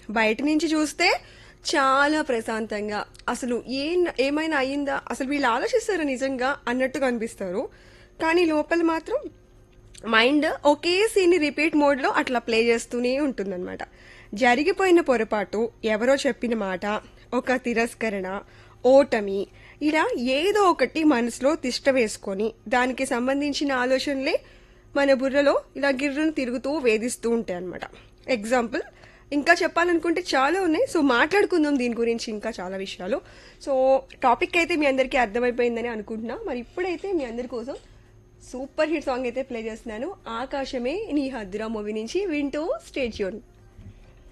బయట నుంచి చూస్తే చాలా ప్రశాంతంగా అసలు ఏ ఏమైనా అయ్యిందా అసలు వీళ్ళు ఆలోచిస్తారా నిజంగా అన్నట్టుగా అనిపిస్తారు కానీ లోపల మాత్రం మైండ్ ఒకే సీన్ రిపీట్ మోడ్ లో అట్లా ప్లే చేస్తూనే ఉంటుందన్నమాట జరిగిపోయిన పొరపాటు ఎవరో చెప్పిన మాట ఒక తిరస్కరణ ఓటమి ఇలా ఏదో ఒకటి మనసులో తిష్ట వేసుకొని దానికి సంబంధించిన ఆలోచనలే మన బుర్రలో ఇలా గిర్రను తిరుగుతూ వేధిస్తూ ఉంటాయి అనమాట ఎగ్జాంపుల్ ఇంకా చెప్పాలనుకుంటే చాలా ఉన్నాయి సో మాట్లాడుకుందాం దీని గురించి ఇంకా చాలా విషయాలు సో టాపిక్ అయితే మీ అందరికీ అర్థమైపోయిందని అనుకుంటున్నా మరి ఇప్పుడైతే మీ అందరి కోసం సూపర్ హిట్ సాంగ్ అయితే ప్లే చేస్తున్నాను ఆకాశమే నీ హద్దురా మూవీ నుంచి వింటూ స్టేట్ యూన్